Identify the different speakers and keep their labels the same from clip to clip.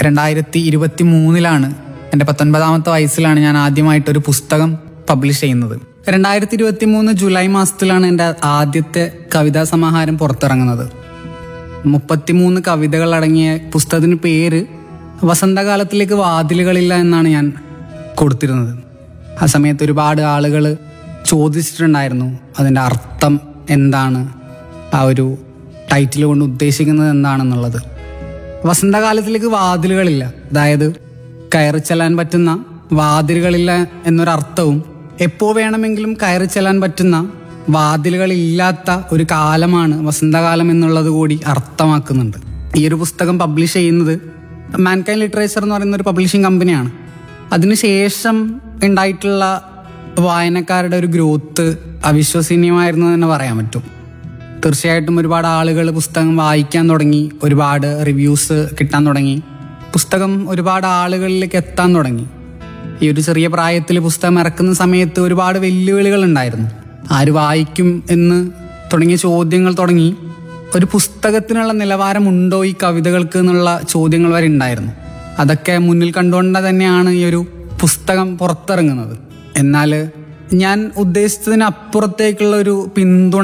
Speaker 1: രണ്ടായിരത്തി ഇരുപത്തി മൂന്നിലാണ് എൻ്റെ പത്തൊൻപതാമത്തെ വയസ്സിലാണ് ഞാൻ ആദ്യമായിട്ടൊരു പുസ്തകം പബ്ലിഷ് ചെയ്യുന്നത് രണ്ടായിരത്തി ഇരുപത്തി മൂന്ന് ജൂലൈ മാസത്തിലാണ് എൻ്റെ ആദ്യത്തെ കവിതാ സമാഹാരം പുറത്തിറങ്ങുന്നത് മുപ്പത്തിമൂന്ന് കവിതകൾ അടങ്ങിയ പുസ്തകത്തിന് പേര് വസന്തകാലത്തിലേക്ക് വാതിലുകളില്ല എന്നാണ് ഞാൻ കൊടുത്തിരുന്നത് ആ സമയത്ത് ഒരുപാട് ആളുകൾ ചോദിച്ചിട്ടുണ്ടായിരുന്നു അതിൻ്റെ അർത്ഥം എന്താണ് ആ ഒരു ടൈറ്റിൽ കൊണ്ട് ഉദ്ദേശിക്കുന്നത് എന്താണെന്നുള്ളത് വസന്തകാലത്തിലേക്ക് വാതിലുകളില്ല അതായത് കയറി ചെല്ലാൻ പറ്റുന്ന വാതിലുകളില്ല എന്നൊരർത്ഥവും എപ്പോ വേണമെങ്കിലും കയറി ചെല്ലാൻ പറ്റുന്ന വാതിലുകളില്ലാത്ത ഒരു കാലമാണ് വസന്തകാലം എന്നുള്ളത് കൂടി അർത്ഥമാക്കുന്നുണ്ട് ഈ ഒരു പുസ്തകം പബ്ലിഷ് ചെയ്യുന്നത് മാൻകൈൻ ലിറ്ററേച്ചർ എന്ന് പറയുന്ന ഒരു പബ്ലിഷിംഗ് കമ്പനിയാണ് അതിനുശേഷം ഉണ്ടായിട്ടുള്ള വായനക്കാരുടെ ഒരു ഗ്രോത്ത് അവിശ്വസനീയമായിരുന്നു എന്ന് തന്നെ പറയാൻ പറ്റും തീർച്ചയായിട്ടും ഒരുപാട് ആളുകൾ പുസ്തകം വായിക്കാൻ തുടങ്ങി ഒരുപാട് റിവ്യൂസ് കിട്ടാൻ തുടങ്ങി പുസ്തകം ഒരുപാട് ആളുകളിലേക്ക് എത്താൻ തുടങ്ങി ഈ ഒരു ചെറിയ പ്രായത്തിൽ പുസ്തകം ഇറക്കുന്ന സമയത്ത് ഒരുപാട് വെല്ലുവിളികൾ ഉണ്ടായിരുന്നു ആര് വായിക്കും എന്ന് തുടങ്ങിയ ചോദ്യങ്ങൾ തുടങ്ങി ഒരു പുസ്തകത്തിനുള്ള നിലവാരമുണ്ടോ ഈ കവിതകൾക്ക് എന്നുള്ള ചോദ്യങ്ങൾ വരെ ഉണ്ടായിരുന്നു അതൊക്കെ മുന്നിൽ കണ്ടുകൊണ്ട് തന്നെയാണ് ഈ ഒരു പുസ്തകം പുറത്തിറങ്ങുന്നത് എന്നാൽ ഞാൻ ഉദ്ദേശിച്ചതിന് അപ്പുറത്തേക്കുള്ള ഒരു പിന്തുണ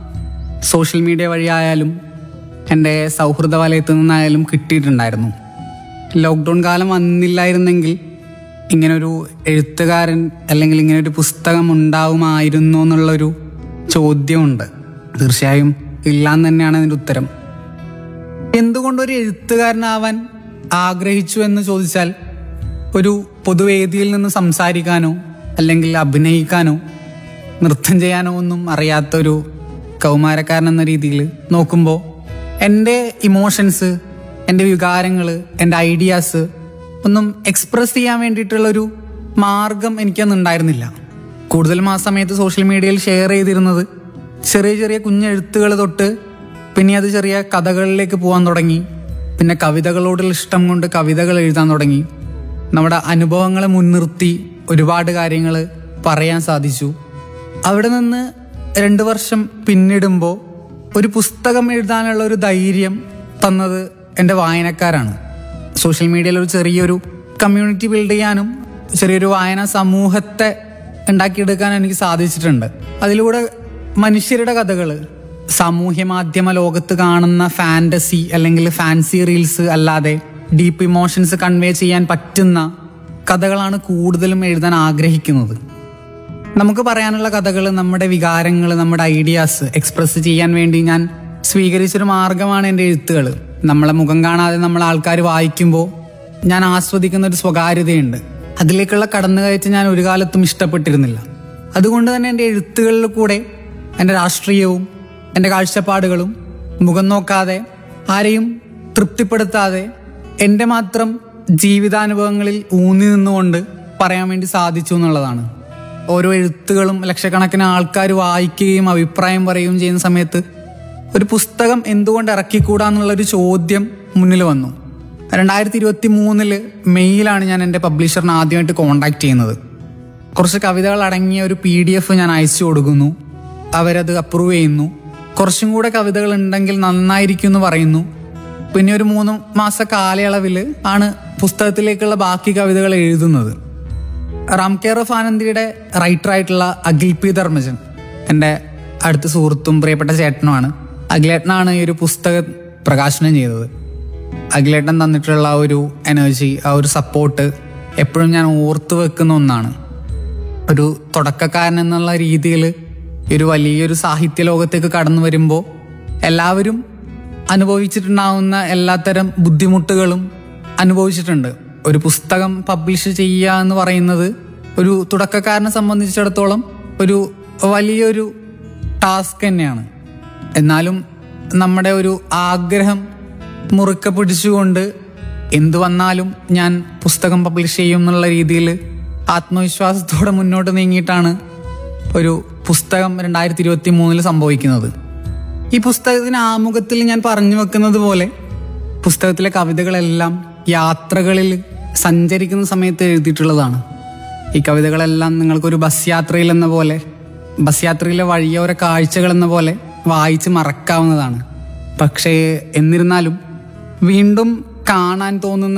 Speaker 1: സോഷ്യൽ മീഡിയ വഴിയായാലും എൻ്റെ സൗഹൃദ വലയത്തു നിന്നായാലും കിട്ടിയിട്ടുണ്ടായിരുന്നു ലോക്ക്ഡൗൺ കാലം വന്നില്ലായിരുന്നെങ്കിൽ ഇങ്ങനൊരു എഴുത്തുകാരൻ അല്ലെങ്കിൽ ഇങ്ങനൊരു പുസ്തകം ഉണ്ടാവുമായിരുന്നു എന്നുള്ളൊരു ചോദ്യമുണ്ട് തീർച്ചയായും ഇല്ലാന്ന് തന്നെയാണ് അതിൻ്റെ ഉത്തരം എന്തുകൊണ്ടൊരു എഴുത്തുകാരനാവാൻ ആഗ്രഹിച്ചു എന്ന് ചോദിച്ചാൽ ഒരു പൊതുവേദിയിൽ നിന്ന് സംസാരിക്കാനോ അല്ലെങ്കിൽ അഭിനയിക്കാനോ നൃത്തം ചെയ്യാനോ ഒന്നും അറിയാത്തൊരു കൗമാരക്കാരൻ എന്ന രീതിയിൽ നോക്കുമ്പോൾ എൻ്റെ ഇമോഷൻസ് എൻ്റെ വികാരങ്ങൾ എൻ്റെ ഐഡിയാസ് ഒന്നും എക്സ്പ്രസ് ചെയ്യാൻ വേണ്ടിയിട്ടുള്ളൊരു മാർഗം എനിക്കന്ന് ഉണ്ടായിരുന്നില്ല കൂടുതലും ആ സമയത്ത് സോഷ്യൽ മീഡിയയിൽ ഷെയർ ചെയ്തിരുന്നത് ചെറിയ ചെറിയ കുഞ്ഞെഴുത്തുകൾ തൊട്ട് പിന്നെ അത് ചെറിയ കഥകളിലേക്ക് പോകാൻ തുടങ്ങി പിന്നെ കവിതകളോടുള്ള ഇഷ്ടം കൊണ്ട് കവിതകൾ എഴുതാൻ തുടങ്ങി നമ്മുടെ അനുഭവങ്ങളെ മുൻനിർത്തി ഒരുപാട് കാര്യങ്ങൾ പറയാൻ സാധിച്ചു അവിടെ നിന്ന് രണ്ട് വർഷം പിന്നിടുമ്പോൾ ഒരു പുസ്തകം എഴുതാനുള്ള ഒരു ധൈര്യം തന്നത് എൻ്റെ വായനക്കാരാണ് സോഷ്യൽ മീഡിയയിൽ ഒരു ചെറിയൊരു കമ്മ്യൂണിറ്റി ബിൽഡ് ചെയ്യാനും ചെറിയൊരു വായനാ സമൂഹത്തെ ഉണ്ടാക്കിയെടുക്കാൻ എനിക്ക് സാധിച്ചിട്ടുണ്ട് അതിലൂടെ മനുഷ്യരുടെ കഥകൾ സാമൂഹ്യ മാധ്യമ ലോകത്ത് കാണുന്ന ഫാന്റസി അല്ലെങ്കിൽ ഫാൻസി റീൽസ് അല്ലാതെ ഡീപ്പ് ഇമോഷൻസ് കൺവേ ചെയ്യാൻ പറ്റുന്ന കഥകളാണ് കൂടുതലും എഴുതാൻ ആഗ്രഹിക്കുന്നത് നമുക്ക് പറയാനുള്ള കഥകൾ നമ്മുടെ വികാരങ്ങൾ നമ്മുടെ ഐഡിയാസ് എക്സ്പ്രസ് ചെയ്യാൻ വേണ്ടി ഞാൻ സ്വീകരിച്ചൊരു മാർഗമാണ് എൻ്റെ എഴുത്തുകൾ നമ്മളെ മുഖം കാണാതെ നമ്മൾ ആൾക്കാർ വായിക്കുമ്പോൾ ഞാൻ ആസ്വദിക്കുന്ന ഒരു സ്വകാര്യതയുണ്ട് അതിലേക്കുള്ള കടന്നുകയറ്റം ഞാൻ ഒരു കാലത്തും ഇഷ്ടപ്പെട്ടിരുന്നില്ല അതുകൊണ്ട് തന്നെ എൻ്റെ എഴുത്തുകളിൽ കൂടെ എൻ്റെ രാഷ്ട്രീയവും എൻ്റെ കാഴ്ചപ്പാടുകളും മുഖം നോക്കാതെ ആരെയും തൃപ്തിപ്പെടുത്താതെ എൻ്റെ മാത്രം ജീവിതാനുഭവങ്ങളിൽ ഊന്നി നിന്നുകൊണ്ട് പറയാൻ വേണ്ടി സാധിച്ചു എന്നുള്ളതാണ് ഓരോ എഴുത്തുകളും ലക്ഷക്കണക്കിന് ആൾക്കാർ വായിക്കുകയും അഭിപ്രായം പറയുകയും ചെയ്യുന്ന സമയത്ത് ഒരു പുസ്തകം എന്തുകൊണ്ട് ഇറക്കിക്കൂടാന്നുള്ളൊരു ചോദ്യം മുന്നിൽ വന്നു രണ്ടായിരത്തി ഇരുപത്തി മൂന്നില് മെയ്യിലാണ് ഞാൻ എൻ്റെ പബ്ലിഷറിനെ ആദ്യമായിട്ട് കോണ്ടാക്ട് ചെയ്യുന്നത് കുറച്ച് കവിതകൾ അടങ്ങിയ ഒരു പി ഡി എഫ് ഞാൻ അയച്ചു കൊടുക്കുന്നു അവരത് അപ്രൂവ് ചെയ്യുന്നു കുറച്ചും കൂടെ കവിതകൾ ഉണ്ടെങ്കിൽ നന്നായിരിക്കും എന്ന് പറയുന്നു പിന്നെ ഒരു മൂന്ന് മാസ കാലയളവിൽ ആണ് പുസ്തകത്തിലേക്കുള്ള ബാക്കി കവിതകൾ എഴുതുന്നത് റാം കെയർ ഓഫ് ആനന്ദിയുടെ റൈറ്ററായിട്ടുള്ള അഖിൽ പി ധർമ്മജൻ എൻ്റെ അടുത്ത സുഹൃത്തും പ്രിയപ്പെട്ട ചേട്ടനുമാണ് അഖിലേട്ടനാണ് ഈ ഒരു പുസ്തകം പ്രകാശനം ചെയ്തത് അഖിലേട്ടൻ തന്നിട്ടുള്ള ആ ഒരു എനർജി ആ ഒരു സപ്പോർട്ട് എപ്പോഴും ഞാൻ ഓർത്തു വെക്കുന്ന ഒന്നാണ് ഒരു തുടക്കക്കാരൻ എന്നുള്ള രീതിയിൽ ഒരു വലിയൊരു സാഹിത്യ ലോകത്തേക്ക് കടന്നു വരുമ്പോൾ എല്ലാവരും അനുഭവിച്ചിട്ടുണ്ടാവുന്ന എല്ലാത്തരം ബുദ്ധിമുട്ടുകളും അനുഭവിച്ചിട്ടുണ്ട് ഒരു പുസ്തകം പബ്ലിഷ് ചെയ്യുക എന്ന് പറയുന്നത് ഒരു തുടക്കക്കാരനെ സംബന്ധിച്ചിടത്തോളം ഒരു വലിയൊരു ടാസ്ക് തന്നെയാണ് എന്നാലും നമ്മുടെ ഒരു ആഗ്രഹം മുറുക്കെ പിടിച്ചുകൊണ്ട് എന്തു വന്നാലും ഞാൻ പുസ്തകം പബ്ലിഷ് ചെയ്യും എന്നുള്ള രീതിയിൽ ആത്മവിശ്വാസത്തോടെ മുന്നോട്ട് നീങ്ങിയിട്ടാണ് ഒരു പുസ്തകം രണ്ടായിരത്തി ഇരുപത്തി മൂന്നിൽ സംഭവിക്കുന്നത് ഈ പുസ്തകത്തിന് ആമുഖത്തിൽ ഞാൻ പറഞ്ഞു വെക്കുന്നത് പോലെ പുസ്തകത്തിലെ കവിതകളെല്ലാം യാത്രകളിൽ സഞ്ചരിക്കുന്ന സമയത്ത് എഴുതിയിട്ടുള്ളതാണ് ഈ കവിതകളെല്ലാം നിങ്ങൾക്കൊരു ബസ് യാത്രയിൽ എന്ന പോലെ ബസ് യാത്രയിലെ വഴിയോര കാഴ്ചകൾ എന്ന പോലെ വായിച്ച് മറക്കാവുന്നതാണ് പക്ഷേ എന്നിരുന്നാലും വീണ്ടും കാണാൻ തോന്നുന്ന